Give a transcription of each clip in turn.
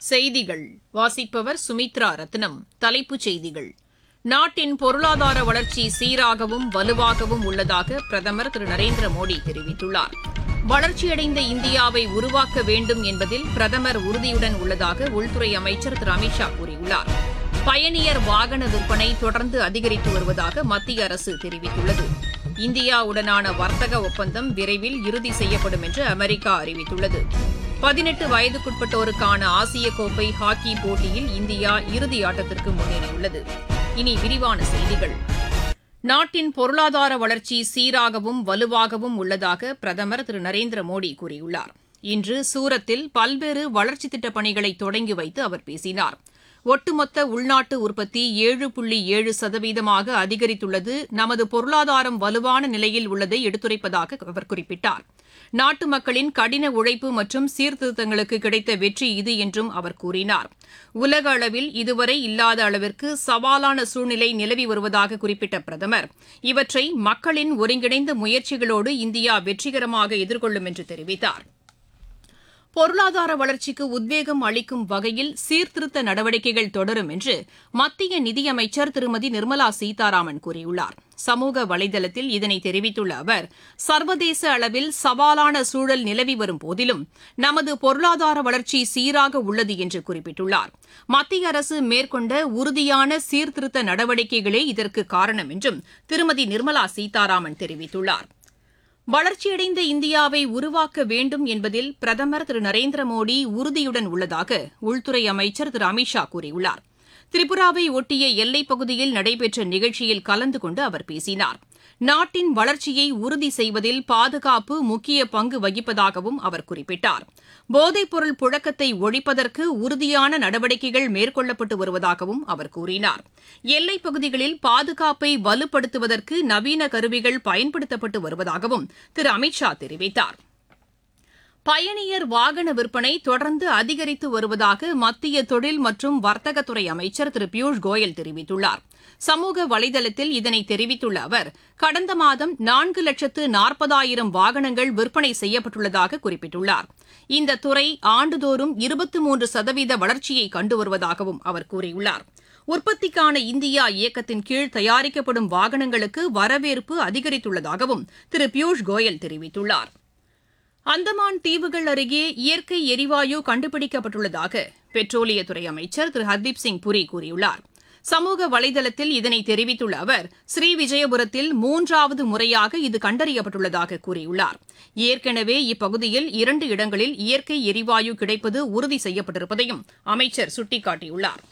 செய்திகள் வாசிப்பவர் சுமித்ரா ரத்னம் தலைப்புச் செய்திகள் நாட்டின் பொருளாதார வளர்ச்சி சீராகவும் வலுவாகவும் உள்ளதாக பிரதமர் திரு நரேந்திர மோடி தெரிவித்துள்ளார் வளர்ச்சியடைந்த இந்தியாவை உருவாக்க வேண்டும் என்பதில் பிரதமர் உறுதியுடன் உள்ளதாக உள்துறை அமைச்சர் திரு அமித் ஷா கூறியுள்ளார் பயணியர் வாகன விற்பனை தொடர்ந்து அதிகரித்து வருவதாக மத்திய அரசு தெரிவித்துள்ளது இந்தியாவுடனான வர்த்தக ஒப்பந்தம் விரைவில் இறுதி செய்யப்படும் என்று அமெரிக்கா அறிவித்துள்ளது பதினெட்டு வயதுக்குட்பட்டோருக்கான ஆசிய கோப்பை ஹாக்கி போட்டியில் இந்தியா இறுதி ஆட்டத்திற்கு முன்னேறியுள்ளது இனி விரிவான செய்திகள் நாட்டின் பொருளாதார வளர்ச்சி சீராகவும் வலுவாகவும் உள்ளதாக பிரதமர் திரு நரேந்திர மோடி கூறியுள்ளார் இன்று சூரத்தில் பல்வேறு வளர்ச்சித் திட்டப் பணிகளை தொடங்கி வைத்து அவர் பேசினார் ஒட்டுமொத்த உள்நாட்டு உற்பத்தி ஏழு புள்ளி ஏழு சதவீதமாக அதிகரித்துள்ளது நமது பொருளாதாரம் வலுவான நிலையில் உள்ளதை எடுத்துரைப்பதாக அவர் குறிப்பிட்டார் நாட்டு மக்களின் கடின உழைப்பு மற்றும் சீர்திருத்தங்களுக்கு கிடைத்த வெற்றி இது என்றும் அவர் கூறினார் உலக அளவில் இதுவரை இல்லாத அளவிற்கு சவாலான சூழ்நிலை நிலவி வருவதாக குறிப்பிட்ட பிரதமர் இவற்றை மக்களின் ஒருங்கிணைந்த முயற்சிகளோடு இந்தியா வெற்றிகரமாக எதிர்கொள்ளும் என்று தெரிவித்தார் பொருளாதார வளர்ச்சிக்கு உத்வேகம் அளிக்கும் வகையில் சீர்திருத்த நடவடிக்கைகள் தொடரும் என்று மத்திய நிதியமைச்சர் திருமதி நிர்மலா சீதாராமன் கூறியுள்ளார் சமூக வலைதளத்தில் இதனை தெரிவித்துள்ள அவர் சர்வதேச அளவில் சவாலான சூழல் நிலவி வரும் போதிலும் நமது பொருளாதார வளர்ச்சி சீராக உள்ளது என்று குறிப்பிட்டுள்ளார் மத்திய அரசு மேற்கொண்ட உறுதியான சீர்திருத்த நடவடிக்கைகளே இதற்கு காரணம் என்றும் திருமதி நிர்மலா சீதாராமன் தெரிவித்துள்ளார் வளர்ச்சியடைந்த இந்தியாவை உருவாக்க வேண்டும் என்பதில் பிரதமர் திரு நரேந்திர மோடி உறுதியுடன் உள்ளதாக உள்துறை அமைச்சர் திரு அமித் ஷா கூறியுள்ளார் திரிபுராவை ஒட்டிய எல்லைப் பகுதியில் நடைபெற்ற நிகழ்ச்சியில் கலந்து கொண்டு அவர் பேசினார் நாட்டின் வளர்ச்சியை உறுதி செய்வதில் பாதுகாப்பு முக்கிய பங்கு வகிப்பதாகவும் அவர் குறிப்பிட்டார் போதைப்பொருள் புழக்கத்தை ஒழிப்பதற்கு உறுதியான நடவடிக்கைகள் மேற்கொள்ளப்பட்டு வருவதாகவும் அவர் கூறினார் எல்லைப் பகுதிகளில் பாதுகாப்பை வலுப்படுத்துவதற்கு நவீன கருவிகள் பயன்படுத்தப்பட்டு வருவதாகவும் திரு அமித் ஷா தெரிவித்தார் பயணியர் வாகன விற்பனை தொடர்ந்து அதிகரித்து வருவதாக மத்திய தொழில் மற்றும் வர்த்தகத்துறை அமைச்சர் திரு பியூஷ் கோயல் தெரிவித்துள்ளார் சமூக வலைதளத்தில் இதனை தெரிவித்துள்ள அவர் கடந்த மாதம் நான்கு லட்சத்து நாற்பதாயிரம் வாகனங்கள் விற்பனை செய்யப்பட்டுள்ளதாக குறிப்பிட்டுள்ளார் இந்த துறை ஆண்டுதோறும் இருபத்தி மூன்று சதவீத வளர்ச்சியை கண்டு வருவதாகவும் அவர் கூறியுள்ளார் உற்பத்திக்கான இந்தியா இயக்கத்தின் கீழ் தயாரிக்கப்படும் வாகனங்களுக்கு வரவேற்பு அதிகரித்துள்ளதாகவும் திரு பியூஷ் கோயல் தெரிவித்துள்ளார் அந்தமான் தீவுகள் அருகே இயற்கை எரிவாயு கண்டுபிடிக்கப்பட்டுள்ளதாக பெட்ரோலியத்துறை அமைச்சர் திரு ஹர்தீப் சிங் புரி கூறியுள்ளார் சமூக வலைதளத்தில் இதனை தெரிவித்துள்ள அவர் ஸ்ரீவிஜயபுரத்தில் மூன்றாவது முறையாக இது கண்டறியப்பட்டுள்ளதாக கூறியுள்ளார் ஏற்கனவே இப்பகுதியில் இரண்டு இடங்களில் இயற்கை எரிவாயு கிடைப்பது உறுதி செய்யப்பட்டிருப்பதையும் அமைச்சர் சுட்டிக்காட்டியுள்ளார்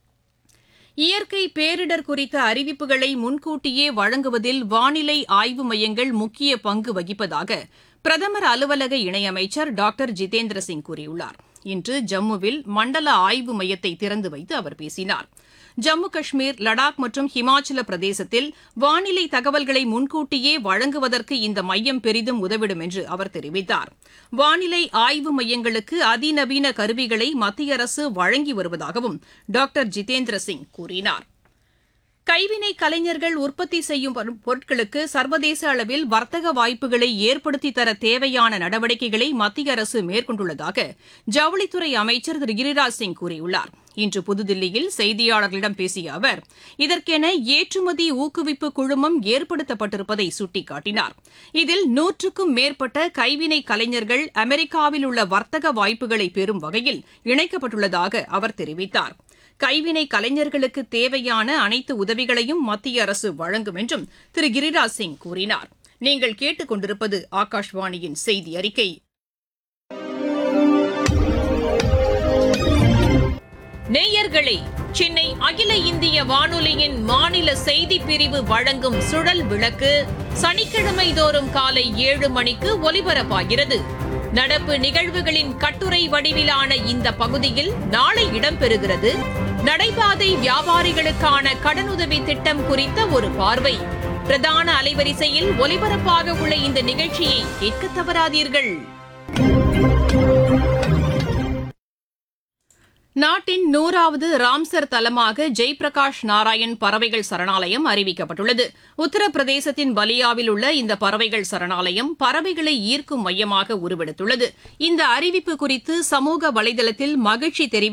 இயற்கை பேரிடர் குறித்த அறிவிப்புகளை முன்கூட்டியே வழங்குவதில் வானிலை ஆய்வு மையங்கள் முக்கிய பங்கு வகிப்பதாக பிரதமர் அலுவலக இணையமைச்சர் டாக்டர் ஜிதேந்திர சிங் கூறியுள்ளார் இன்று ஜம்முவில் மண்டல ஆய்வு மையத்தை திறந்து வைத்து அவர் பேசினார் ஜம்மு காஷ்மீர் லடாக் மற்றும் ஹிமாச்சல பிரதேசத்தில் வானிலை தகவல்களை முன்கூட்டியே வழங்குவதற்கு இந்த மையம் பெரிதும் உதவிடும் என்று அவர் தெரிவித்தார் வானிலை ஆய்வு மையங்களுக்கு அதிநவீன கருவிகளை மத்திய அரசு வழங்கி வருவதாகவும் டாக்டர் ஜிதேந்திர சிங் கூறினார் கைவினை கலைஞர்கள் உற்பத்தி செய்யும் பொருட்களுக்கு சர்வதேச அளவில் வர்த்தக வாய்ப்புகளை ஏற்படுத்தி தர தேவையான நடவடிக்கைகளை மத்திய அரசு மேற்கொண்டுள்ளதாக ஜவுளித்துறை அமைச்சர் திரு கிரிராஜ் சிங் கூறியுள்ளார் இன்று புதுதில்லியில் செய்தியாளர்களிடம் பேசிய அவர் இதற்கென ஏற்றுமதி ஊக்குவிப்பு குழுமம் ஏற்படுத்தப்பட்டிருப்பதை சுட்டிக்காட்டினார் இதில் நூற்றுக்கும் மேற்பட்ட கைவினை கலைஞர்கள் அமெரிக்காவில் உள்ள வர்த்தக வாய்ப்புகளை பெறும் வகையில் இணைக்கப்பட்டுள்ளதாக அவர் தெரிவித்தார் கைவினை கலைஞர்களுக்கு தேவையான அனைத்து உதவிகளையும் மத்திய அரசு வழங்கும் என்றும் திரு கிரிராஜ் சிங் கூறினார் நீங்கள் கேட்டுக் கொண்டிருப்பது ஆகாஷ்வாணியின் செய்தி அறிக்கை நேயர்களே சென்னை அகில இந்திய வானொலியின் மாநில செய்தி பிரிவு வழங்கும் சுழல் விளக்கு சனிக்கிழமை தோறும் காலை ஏழு மணிக்கு ஒலிபரப்பாகிறது நடப்பு நிகழ்வுகளின் கட்டுரை வடிவிலான இந்த பகுதியில் நாளை இடம்பெறுகிறது நடைபாதை வியாபாரிகளுக்கான கடனுதவி திட்டம் குறித்த ஒரு பார்வை பிரதான அலைவரிசையில் ஒலிபரப்பாக உள்ள இந்த நிகழ்ச்சியை கேட்க தவறாதீர்கள் நாட்டின் நூறாவது ராம்சர் தலமாக ஜெய்பிரகாஷ் நாராயண் பறவைகள் சரணாலயம் அறிவிக்கப்பட்டுள்ளது உத்தரப்பிரதேசத்தின் பலியாவில் உள்ள இந்த பறவைகள் சரணாலயம் பறவைகளை ஈர்க்கும் மையமாக உருவெடுத்துள்ளது இந்த அறிவிப்பு குறித்து சமூக வலைதளத்தில் மகிழ்ச்சி தெரிவித்து